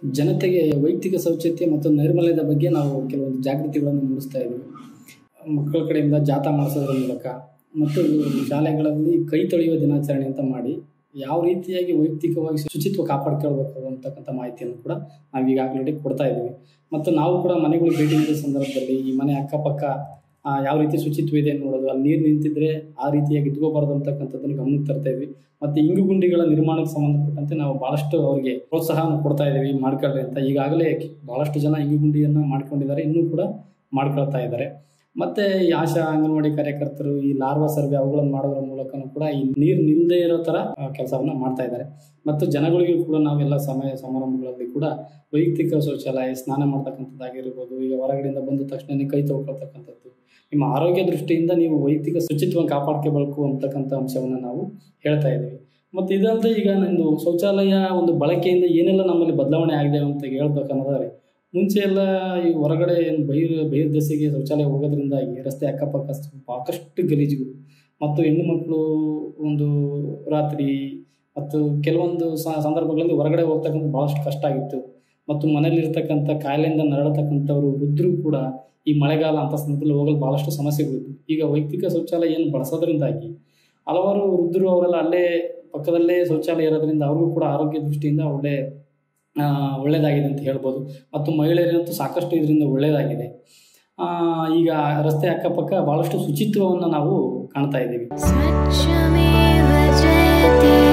ಜನತೆಗೆ ವೈಯಕ್ತಿಕ ಶೌಚತೆ ಮತ್ತು ನೈರ್ಮಲ್ಯದ ಬಗ್ಗೆ ನಾವು ಕೆಲವೊಂದು ಜಾಗೃತಿಗಳನ್ನು ಮೂಡಿಸ್ತಾ ಇದ್ದೀವಿ ಮಕ್ಕಳ ಕಡೆಯಿಂದ ಜಾಥಾ ಮಾಡಿಸೋದ್ರ ಮೂಲಕ ಮತ್ತು ಶಾಲೆಗಳಲ್ಲಿ ಕೈ ತೊಳೆಯುವ ದಿನಾಚರಣೆ ಅಂತ ಮಾಡಿ ಯಾವ ರೀತಿಯಾಗಿ ವೈಯಕ್ತಿಕವಾಗಿ ಶುಚಿತ್ವ ಕಾಪಾಡ್ಕೊಳ್ಬೇಕು ಅಂತಕ್ಕಂಥ ಮಾಹಿತಿಯನ್ನು ಕೂಡ ನಾವು ಈಗಾಗಲೇ ಕೊಡ್ತಾ ಇದ್ದೀವಿ ಮತ್ತು ನಾವು ಕೂಡ ಮನೆಗಳು ಭೇಟಿ ನೀಡಿದ ಸಂದರ್ಭದಲ್ಲಿ ಈ ಮನೆ ಅಕ್ಕಪಕ್ಕ ಆ, ಯಾವ ರೀತಿ ಶುಚಿತ್ವ ಇದೆ ನೋಡೋದು ಅಲ್ಲಿ ನೀರು ನಿಂತಿದ್ರೆ ಆ ರೀತಿಯಾಗಿ ಇಟ್ಕೋಬಾರ್ದು ಅಂತಕ್ಕಂಥದ್ದನ್ನು ಗಮನಕ್ಕೆ ತರ್ತಾ ಇದ್ವಿ ಮತ್ತು ಇಂಗು ಗುಂಡಿಗಳ ನಿರ್ಮಾಣಕ್ಕೆ ಸಂಬಂಧಪಟ್ಟಂತೆ ನಾವು ಭಾಳಷ್ಟು ಅವರಿಗೆ ಪ್ರೋತ್ಸಾಹವನ್ನು ಕೊಡ್ತಾ ಇದ್ದೀವಿ ಮಾಡ್ಕೊಳ್ಳಿ ಅಂತ ಈಗಾಗಲೇ ಭಾಳಷ್ಟು ಜನ ಇಂಗು ಗುಂಡಿಯನ್ನು ಮಾಡ್ಕೊಂಡಿದ್ದಾರೆ ಇನ್ನೂ ಕೂಡ ಮಾಡ್ಕೊಳ್ತಾ ಇದ್ದಾರೆ ಮತ್ತು ಈ ಆಶಾ ಅಂಗನವಾಡಿ ಕಾರ್ಯಕರ್ತರು ಈ ಲಾರ್ವಾ ಸರ್ವೆ ಅವುಗಳನ್ನು ಮಾಡೋದ್ರ ಮೂಲಕನೂ ಕೂಡ ಈ ನೀರು ನಿಲ್ಲದೇ ಇರೋ ಥರ ಕೆಲಸವನ್ನು ಮಾಡ್ತಾ ಇದ್ದಾರೆ ಮತ್ತು ಜನಗಳಿಗೂ ಕೂಡ ನಾವೆಲ್ಲ ಸಮಯ ಸಮಾರಂಭಗಳಲ್ಲಿ ಕೂಡ ವೈಯಕ್ತಿಕ ಶೌಚಾಲಯ ಸ್ನಾನ ಮಾಡ್ತಕ್ಕಂಥದ್ದಾಗಿರ್ಬೋದು ಈಗ ಹೊರಗಡೆಯಿಂದ ಬಂದ ತಕ್ಷಣ ಕೈ ತೊಳ್ಕೊಳ್ತಕ್ಕಂಥದ್ದು ನಿಮ್ಮ ಆರೋಗ್ಯ ದೃಷ್ಟಿಯಿಂದ ನೀವು ವೈಯಕ್ತಿಕ ಶುಚಿತ್ವವನ್ನು ಕಾಪಾಡ್ಕೋಬೇಕು ಅಂತಕ್ಕಂಥ ಅಂಶವನ್ನು ನಾವು ಹೇಳ್ತಾ ಇದ್ದೀವಿ ಮತ್ತು ಇದಲ್ಲದೆ ಈಗ ನಂದು ಶೌಚಾಲಯ ಒಂದು ಬಳಕೆಯಿಂದ ಏನೆಲ್ಲ ನಮ್ಮಲ್ಲಿ ಬದಲಾವಣೆ ಆಗಿದೆ ಅಂತ ಹೇಳ್ಬೇಕನ್ನೋದಾದ್ರೆ ಮುಂಚೆ ಎಲ್ಲ ಈ ಹೊರಗಡೆ ಏನು ಬೈರು ಬೈರು ದೆಸೆಗೆ ಶೌಚಾಲಯ ಹೋಗೋದ್ರಿಂದಾಗಿ ರಸ್ತೆ ಅಕ್ಕಪಕ್ಕ ಸಾಕಷ್ಟು ಗಲೀಜು ಮತ್ತು ಹೆಣ್ಣು ಮಕ್ಕಳು ಒಂದು ರಾತ್ರಿ ಮತ್ತು ಕೆಲವೊಂದು ಸ- ಸಂದರ್ಭಗಳಲ್ಲಿ ಹೊರಗಡೆ ಹೋಗ್ತಕ್ಕಂಥ ಭಾಳಷ್ಟು ಕಷ್ಟ ಆಗಿತ್ತು ಮತ್ತು ಮನೆಯಲ್ಲಿರ್ತಕ್ಕಂಥ ಕಾಯಿಲೆಯಿಂದ ನರಳತಕ್ಕಂಥವ್ರು ವೃದ್ಧರು ಕೂಡ ಈ ಮಳೆಗಾಲ ಅಂತ ಸಂದರ್ಭದಲ್ಲಿ ಹೋಗಲು ಭಾಳಷ್ಟು ಸಮಸ್ಯೆಗಳಿತ್ತು ಈಗ ವೈಯಕ್ತಿಕ ಶೌಚಾಲಯ ಏನು ಬಳಸೋದ್ರಿಂದಾಗಿ ಹಲವಾರು ವೃದ್ಧರು ಅವರೆಲ್ಲ ಅಲ್ಲೇ ಪಕ್ಕದಲ್ಲೇ ಶೌಚಾಲಯ ಇರೋದ್ರಿಂದ ಅವ್ರಿಗೂ ಕೂಡ ಆರೋಗ್ಯ ದೃಷ್ಟಿಯಿಂದ ಒಳ್ಳೆ ಆ, ಒಳ್ಳೆಯದಾಗಿದೆ ಅಂತ ಹೇಳ್ಬೋದು ಮತ್ತು ಮಹಿಳೆಯರಂತೂ ಸಾಕಷ್ಟು ಇದರಿಂದ ಒಳ್ಳೆಯದಾಗಿದೆ ಆ, ಈಗ ರಸ್ತೆ ಅಕ್ಕಪಕ್ಕ ಭಾಳಷ್ಟು ಶುಚಿತ್ವವನ್ನು ನಾವು ಕಾಣ್ತಾ ಇದ್ದೀವಿ स्वच्छमेव जयते